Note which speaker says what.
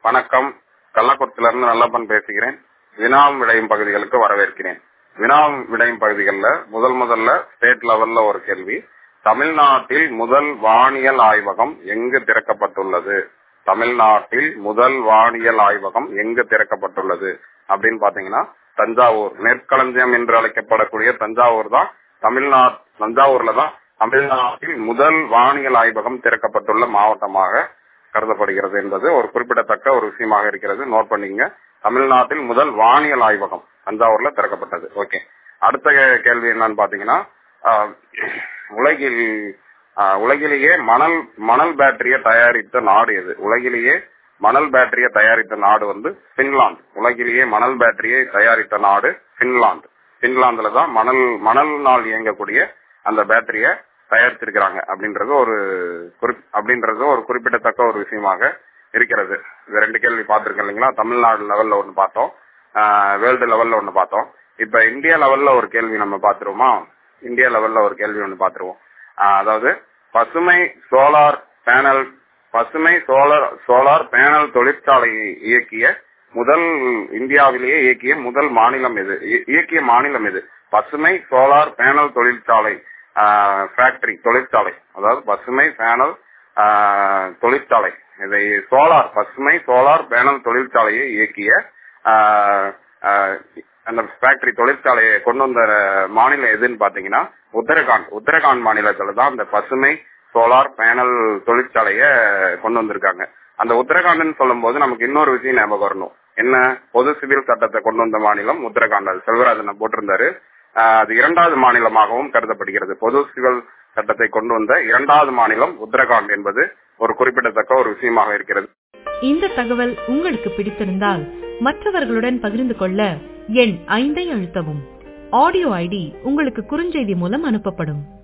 Speaker 1: வணக்கம் கள்ளக்குளத்திலிருந்து நல்லப்பன் பேசுகிறேன் வினாவும் விடையும் பகுதிகளுக்கு வரவேற்கிறேன் வினாவும் விடையும் பகுதிகளில் முதல் முதல்ல ஸ்டேட் லெவல்ல ஒரு கேள்வி தமிழ்நாட்டில் முதல் வானியல் ஆய்வகம் எங்கு திறக்கப்பட்டுள்ளது தமிழ்நாட்டில் முதல் வானியல் ஆய்வகம் எங்கு திறக்கப்பட்டுள்ளது அப்படின்னு பாத்தீங்கன்னா தஞ்சாவூர் நெற்களஞ்சியம் என்று அழைக்கப்படக்கூடிய தஞ்சாவூர் தான் தமிழ்நாடு தஞ்சாவூர்ல தான் தமிழ்நாட்டில் முதல் வானியல் ஆய்வகம் திறக்கப்பட்டுள்ள மாவட்டமாக கருதப்படுகிறது என்பது ஒரு குறிப்பிடத்தக்க ஒரு விஷயமாக இருக்கிறது நோட் பண்ணிங்க தமிழ்நாட்டில் முதல் வானியல் ஆய்வகம் தஞ்சாவூர்ல திறக்கப்பட்டது ஓகே அடுத்த கேள்வி என்னன்னு பாத்தீங்கன்னா உலகில் உலகிலேயே மணல் மணல் பேட்டரியை தயாரித்த நாடு எது உலகிலேயே மணல் பேட்டரியை தயாரித்த நாடு வந்து பின்லாந்து உலகிலேயே மணல் பேட்டரியை தயாரித்த நாடு பின்லாந்து பின்லாந்துல தான் மணல் மணல்னால் இயங்கக்கூடிய அந்த பேட்டரிய தயாரிச்சிருக்கிறாங்க அப்படின்றது ஒரு அப்படின்றது ஒரு குறிப்பிடத்தக்க ஒரு விஷயமாக இருக்கிறது இது ரெண்டு கேள்வி பார்த்திருக்கேன் இல்லைங்களா தமிழ்நாடு லெவல்ல ஒன்னு பார்த்தோம் வேர்ல்டு லெவல்ல ஒன்னு பார்த்தோம் இப்ப இந்தியா லெவல்ல ஒரு கேள்வி நம்ம பாத்துருவோமா இந்தியா லெவல்ல ஒரு கேள்வி ஒன்று பாத்துருவோம் அதாவது பசுமை சோலார் பேனல் பசுமை சோலார் சோலார் பேனல் தொழிற்சாலையை இயக்கிய முதல் இந்தியாவிலேயே இயக்கிய முதல் மாநிலம் எது இயக்கிய மாநிலம் எது பசுமை சோலார் பேனல் தொழிற்சாலை ஃபேக்டரி தொழிற்சாலை அதாவது பசுமை பேனல் தொழிற்சாலை இதை சோலார் பசுமை சோலார் பேனல் தொழிற்சாலையை இயக்கிய அந்த ஃபேக்டரி தொழிற்சாலையை கொண்டு வந்த மாநிலம் எதுன்னு பாத்தீங்கன்னா உத்தரகாண்ட் உத்தரகாண்ட் மாநிலத்துல தான் இந்த பசுமை சோலார் பேனல் தொழிற்சாலைய கொண்டு வந்திருக்காங்க அந்த உத்தரகாண்ட்னு சொல்லும் போது நமக்கு இன்னொரு விஷயம் ஞாபகம் வரணும் என்ன பொது சிவில் சட்டத்தை கொண்டு வந்த மாநிலம் உத்தரகாண்ட் அது செல்வராஜன் போட்டிருந்தாரு அது இரண்டாவது மாநிலமாகவும் கருதப்படுகிறது பொது சிவில் சட்டத்தை கொண்டு வந்த இரண்டாவது மாநிலம் உத்தரகாண்ட் என்பது ஒரு குறிப்பிடத்தக்க ஒரு விஷயமாக இருக்கிறது
Speaker 2: இந்த தகவல் உங்களுக்கு பிடித்திருந்தால் மற்றவர்களுடன் பகிர்ந்து கொள்ள எண் ஐந்தை அழுத்தவும் ஆடியோ ஐடி உங்களுக்கு குறுஞ்செய்தி மூலம் அனுப்பப்படும்